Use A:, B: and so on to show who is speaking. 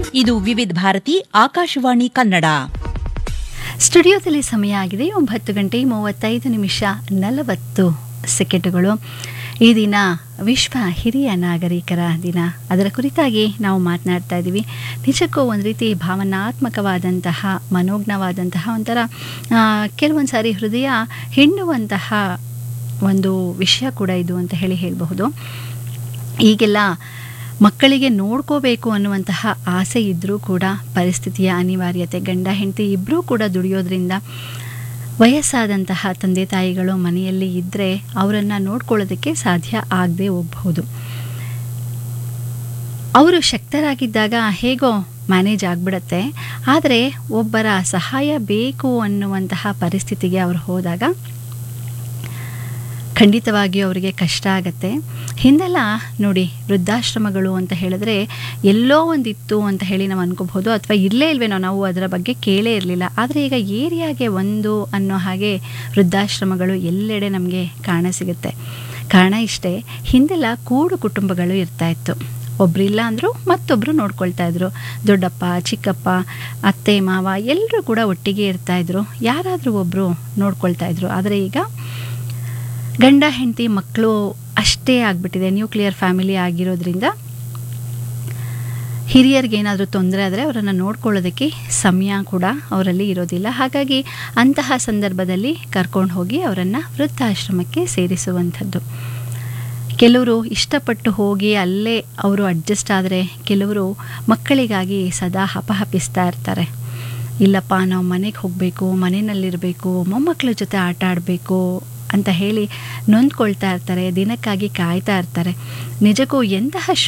A: ಇದು ವಿವಿಧ ಭಾರತಿ ಆಕಾಶವಾಣಿ ಕನ್ನಡ
B: ಸ್ಟುಡಿಯೋದಲ್ಲಿ ಸಮಯ ಆಗಿದೆ ಒಂಬತ್ತು ಗಂಟೆ ಮೂವತ್ತೈದು ನಿಮಿಷ ನಲವತ್ತು ಸೆಕೆಂಡುಗಳು ಈ ದಿನ ವಿಶ್ವ ಹಿರಿಯ ನಾಗರಿಕರ ದಿನ ಅದರ ಕುರಿತಾಗಿ ನಾವು ಮಾತನಾಡ್ತಾ ಇದ್ದೀವಿ ನಿಜಕ್ಕೂ ಒಂದು ರೀತಿ ಭಾವನಾತ್ಮಕವಾದಂತಹ ಮನೋಜ್ಞವಾದಂತಹ ಒಂಥರ ಕೆಲವೊಂದು ಸಾರಿ ಹೃದಯ ಹಿಂಡುವಂತಹ ಒಂದು ವಿಷಯ ಕೂಡ ಇದು ಅಂತ ಹೇಳಿ ಹೇಳಬಹುದು ಈಗೆಲ್ಲ ಮಕ್ಕಳಿಗೆ ನೋಡ್ಕೋಬೇಕು ಅನ್ನುವಂತಹ ಆಸೆ ಇದ್ದರೂ ಕೂಡ ಪರಿಸ್ಥಿತಿಯ ಅನಿವಾರ್ಯತೆ ಗಂಡ ಹೆಂಡತಿ ಇಬ್ಬರೂ ಕೂಡ ದುಡಿಯೋದ್ರಿಂದ ವಯಸ್ಸಾದಂತಹ ತಂದೆ ತಾಯಿಗಳು ಮನೆಯಲ್ಲಿ ಇದ್ದರೆ ಅವರನ್ನು ನೋಡ್ಕೊಳ್ಳೋದಕ್ಕೆ ಸಾಧ್ಯ ಆಗದೆ ಹೋಗಬಹುದು ಅವರು ಶಕ್ತರಾಗಿದ್ದಾಗ ಹೇಗೋ ಮ್ಯಾನೇಜ್ ಆಗಿಬಿಡತ್ತೆ ಆದರೆ ಒಬ್ಬರ ಸಹಾಯ ಬೇಕು ಅನ್ನುವಂತಹ ಪರಿಸ್ಥಿತಿಗೆ ಅವರು ಹೋದಾಗ ಖಂಡಿತವಾಗಿಯೂ ಅವರಿಗೆ ಕಷ್ಟ ಆಗತ್ತೆ ಹಿಂದೆಲ್ಲ ನೋಡಿ ವೃದ್ಧಾಶ್ರಮಗಳು ಅಂತ ಹೇಳಿದ್ರೆ ಎಲ್ಲೋ ಒಂದಿತ್ತು ಅಂತ ಹೇಳಿ ನಾವು ಅನ್ಕೋಬಹುದು ಅಥವಾ ಇಲ್ಲೇ ಇಲ್ವೇನೋ ನಾವು ಅದರ ಬಗ್ಗೆ ಕೇಳೇ ಇರಲಿಲ್ಲ ಆದರೆ ಈಗ ಏರಿಯಾಗೆ ಒಂದು ಅನ್ನೋ ಹಾಗೆ ವೃದ್ಧಾಶ್ರಮಗಳು ಎಲ್ಲೆಡೆ ನಮಗೆ ಕಾಣಸಿಗುತ್ತೆ ಕಾರಣ ಇಷ್ಟೇ ಹಿಂದೆಲ್ಲ ಕೂಡು ಕುಟುಂಬಗಳು ಇರ್ತಾ ಇತ್ತು ಒಬ್ರಿಲ್ಲ ಅಂದರೂ ಮತ್ತೊಬ್ಬರು ನೋಡ್ಕೊಳ್ತಾ ಇದ್ರು ದೊಡ್ಡಪ್ಪ ಚಿಕ್ಕಪ್ಪ ಅತ್ತೆ ಮಾವ ಎಲ್ಲರೂ ಕೂಡ ಒಟ್ಟಿಗೆ ಇರ್ತಾ ಇದ್ರು ಯಾರಾದರೂ ಒಬ್ಬರು ನೋಡ್ಕೊಳ್ತಾ ಇದ್ರು ಆದರೆ ಈಗ ಗಂಡ ಹೆಂಡತಿ ಮಕ್ಕಳು ಅಷ್ಟೇ ಆಗಿಬಿಟ್ಟಿದೆ ನ್ಯೂಕ್ಲಿಯರ್ ಫ್ಯಾಮಿಲಿ ಆಗಿರೋದ್ರಿಂದ ಹಿರಿಯರಿಗೆ ಏನಾದರೂ ತೊಂದರೆ ಆದರೆ ಅವರನ್ನು ನೋಡ್ಕೊಳ್ಳೋದಕ್ಕೆ ಸಮಯ ಕೂಡ ಅವರಲ್ಲಿ ಇರೋದಿಲ್ಲ ಹಾಗಾಗಿ ಅಂತಹ ಸಂದರ್ಭದಲ್ಲಿ ಕರ್ಕೊಂಡು ಹೋಗಿ ಅವರನ್ನು ವೃದ್ಧಾಶ್ರಮಕ್ಕೆ ಸೇರಿಸುವಂಥದ್ದು ಕೆಲವರು ಇಷ್ಟಪಟ್ಟು ಹೋಗಿ ಅಲ್ಲೇ ಅವರು ಅಡ್ಜಸ್ಟ್ ಆದರೆ ಕೆಲವರು ಮಕ್ಕಳಿಗಾಗಿ ಸದಾ ಹಪಹಪಿಸ್ತಾ ಇರ್ತಾರೆ ಇಲ್ಲಪ್ಪ ನಾವು ಮನೆಗೆ ಹೋಗಬೇಕು ಮನೆಯಲ್ಲಿರಬೇಕು ಮೊಮ್ಮಕ್ಕಳ ಜೊತೆ ಆಟ ಆಡಬೇಕು ಅಂತ ಹೇಳಿ ನೊಂದ್ಕೊಳ್ತಾ ಇರ್ತಾರೆ ದಿನಕ್ಕಾಗಿ ಕಾಯ್ತಾ ಇರ್ತಾರೆ ನಿಜಕ್ಕೂ ಎಂತಹ